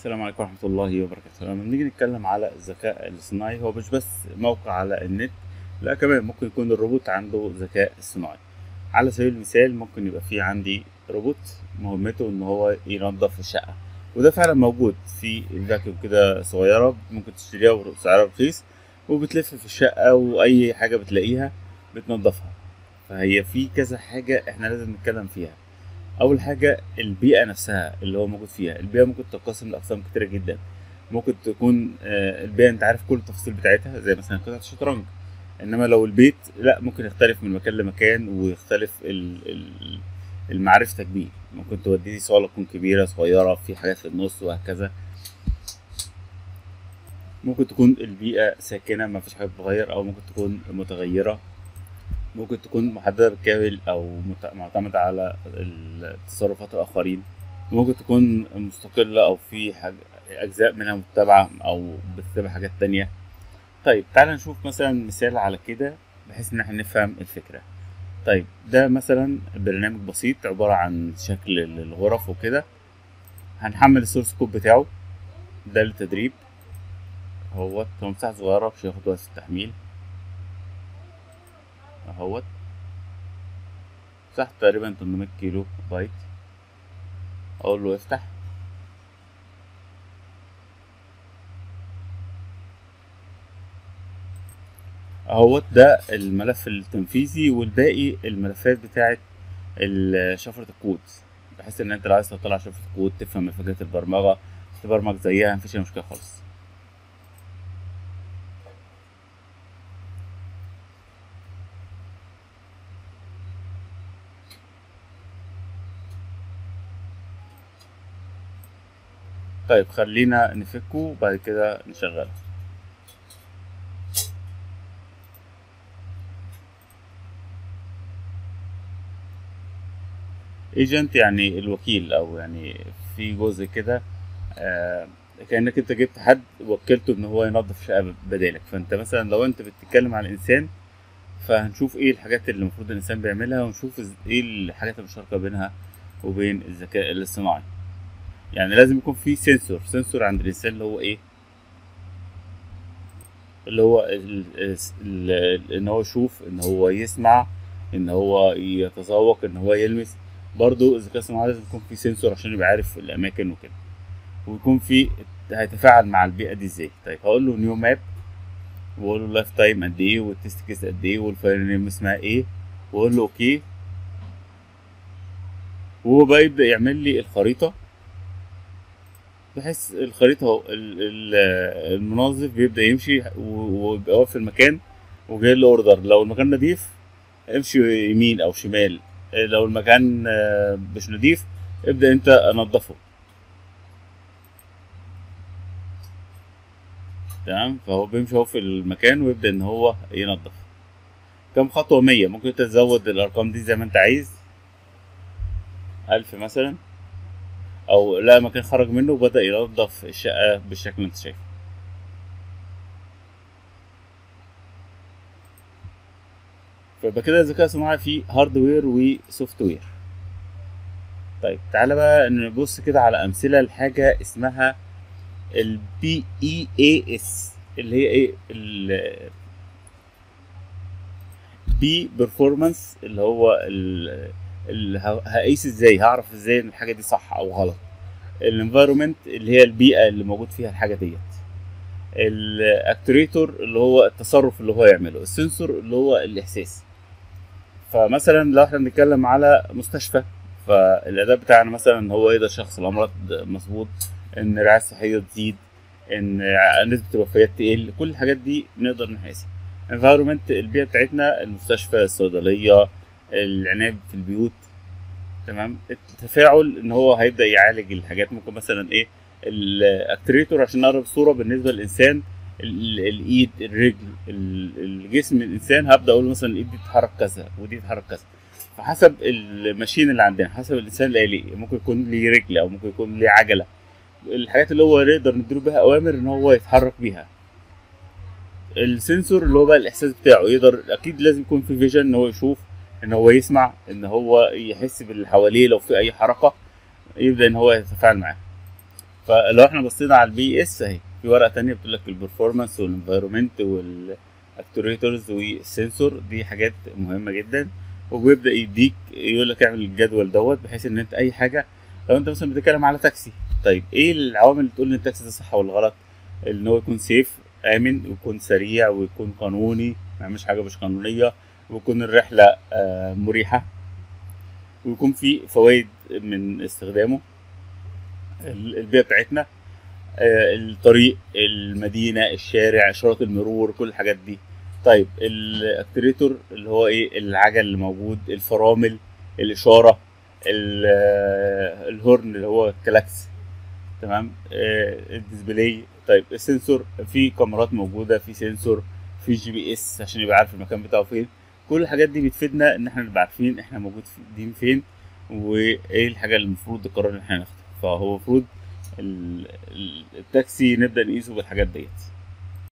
السلام عليكم ورحمة الله وبركاته لما بنيجي نتكلم على الذكاء الاصطناعي هو مش بس موقع على النت لا كمان ممكن يكون الروبوت عنده ذكاء اصطناعي على سبيل المثال ممكن يبقى في عندي روبوت مهمته ان هو ينظف الشقة وده فعلا موجود في الفاكيوم كده صغيرة ممكن تشتريها وسعرها رخيص وبتلف في الشقة وأي حاجة بتلاقيها بتنظفها فهي في كذا حاجة احنا لازم نتكلم فيها اول حاجه البيئه نفسها اللي هو موجود فيها البيئه ممكن تنقسم لاقسام كتيره جدا ممكن تكون آه، البيئه انت عارف كل التفاصيل بتاعتها زي مثلا قطعه الشطرنج انما لو البيت لا ممكن يختلف من مكان لمكان ويختلف ال- ال- المعرفتك بيه ممكن توديه صاله تكون كبيره صغيره في حاجات في النص وهكذا ممكن تكون البيئه ساكنه ما فيش حاجه بتتغير او ممكن تكون متغيره ممكن تكون محددة بالكامل أو مت- معتمدة على ال- تصرفات الآخرين ممكن تكون مستقلة أو في حاجة أجزاء منها متبعة أو بتتبع حاجات تانية طيب تعال نشوف مثلا مثال على كده بحيث إن احنا نفهم الفكرة طيب ده مثلا برنامج بسيط عبارة عن شكل الغرف وكده هنحمل السورس كود بتاعه ده للتدريب هو هو مساحة صغيرة مش هياخد وقت في التحميل اهوت مساحته تقريبا 800 كيلو بايت اقول له افتح اهوت ده الملف التنفيذي والباقي الملفات بتاعت ال- شفرة الكود بحيث ان انت لو عايز تطلع شفرة الكود تفهم مفاجات البرمجة تبرمج زيها مفيش أي مشكلة خالص طيب خلينا نفكه وبعد كده نشغله ايجنت يعني الوكيل او يعني في جزء كده آه كانك انت جبت حد وكلته ان هو ينظف الشقه بدالك فانت مثلا لو انت بتتكلم عن الانسان فهنشوف ايه الحاجات اللي المفروض الانسان بيعملها ونشوف إز- ايه الحاجات المشتركه بينها وبين الذكاء الاصطناعي يعني لازم يكون في سنسور سنسور عند الانسان اللي هو ايه اللي هو ال- ال- ال- ان هو يشوف ان هو يسمع ان هو يتذوق ان هو يلمس برضو الذكاء الصناعي لازم يكون في سنسور عشان يبقى عارف الاماكن وكده ويكون في هيتفاعل مع البيئه دي ازاي طيب هقول له نيو ماب واقول له لايف تايم قد ايه والتست كيس قد ايه والفايل نيم اسمها ايه واقول له اوكي وهو بقى يبدا يعمل لي الخريطه بحيث الخريطة اهو ال- ال- المنظف بيبدأ يمشي و- ويبقى واقف في المكان وجاي له اوردر لو المكان نضيف امشي يمين او شمال لو المكان آه، مش نضيف ابدأ انت نظفه تمام فهو بيمشي هو في المكان ويبدأ ان هو ينظف كم خطوة مية ممكن انت تزود الارقام دي زي ما انت عايز الف مثلا او لا مكان خرج منه وبدأ ينظف الشقة بالشكل اللي انت شايفه فيبقى كده الذكاء الصناعي فيه هاردوير وسوفت وير طيب تعالى بقى نبص كده على امثله لحاجه اسمها البي اي اي اس اللي هي ايه البي بيرفورمانس اللي هو ال- ال- ه- هقيس ازاي هعرف ازاي ان الحاجه دي صح او غلط الانفايرمنت اللي هي البيئه اللي موجود فيها الحاجه ديت الاكتوريتور اللي هو التصرف اللي هو يعمله السنسور اللي هو الاحساس فمثلا لو احنا بنتكلم على مستشفى فالاداء بتاعنا مثلا ان هو يقدر شخص الامراض مظبوط ان الرعايه الصحيه تزيد ان نسبه الوفيات تقل كل الحاجات دي نقدر نحاسب environment البيئه بتاعتنا المستشفى الصيدليه العنايه في البيوت تمام التفاعل ان هو هيبدا يعالج الحاجات ممكن مثلا ايه الاكتريتور عشان نقرب الصوره بالنسبه للانسان ال- الايد الرجل ال- الجسم الانسان هبدا اقول مثلا الايد دي تتحرك كذا ودي تتحرك كذا فحسب الماشين اللي عندنا حسب الانسان اللي ليه ممكن يكون ليه رجل او ممكن يكون ليه عجله الحاجات اللي هو نقدر نديله بيها اوامر ان هو يتحرك بيها السنسور اللي هو بقى الاحساس بتاعه يقدر اكيد لازم يكون في فيجن ان هو يشوف ان هو يسمع ان هو يحس باللي حواليه لو في اي حركه يبدا ان هو يتفاعل معاه فلو احنا بصينا على البي اس اهي في ورقه تانية بتقول لك البرفورمانس والانفايرمنت والاكتوريتورز والسنسور دي حاجات مهمه جدا وبيبدا يديك يقول لك اعمل الجدول دوت بحيث ان انت اي حاجه لو انت مثلا بتتكلم على تاكسي طيب ايه العوامل اللي تقول ان التاكسي ده صح ولا غلط ان هو يكون سيف امن ويكون سريع ويكون قانوني ما يعملش حاجه مش قانونيه ويكون الرحله آه، مريحه ويكون في فوائد من استخدامه ال- البيئه بتاعتنا آه، الطريق المدينه الشارع اشارات المرور كل الحاجات دي طيب الاكتريتور اللي هو ايه العجل اللي موجود الفرامل الاشاره ال- آه، الهورن اللي هو الكلاكس تمام آه، الديسبلاي طيب السنسور في كاميرات موجوده في سنسور في جي بي اس عشان يبقى عارف المكان بتاعه فين كل الحاجات دي بتفيدنا ان احنا نبقى عارفين احنا موجودين فين وايه الحاجه اللي المفروض القرار اللي احنا ناخده فهو المفروض ال- ال- التاكسي نبدا نقيسه بالحاجات ديت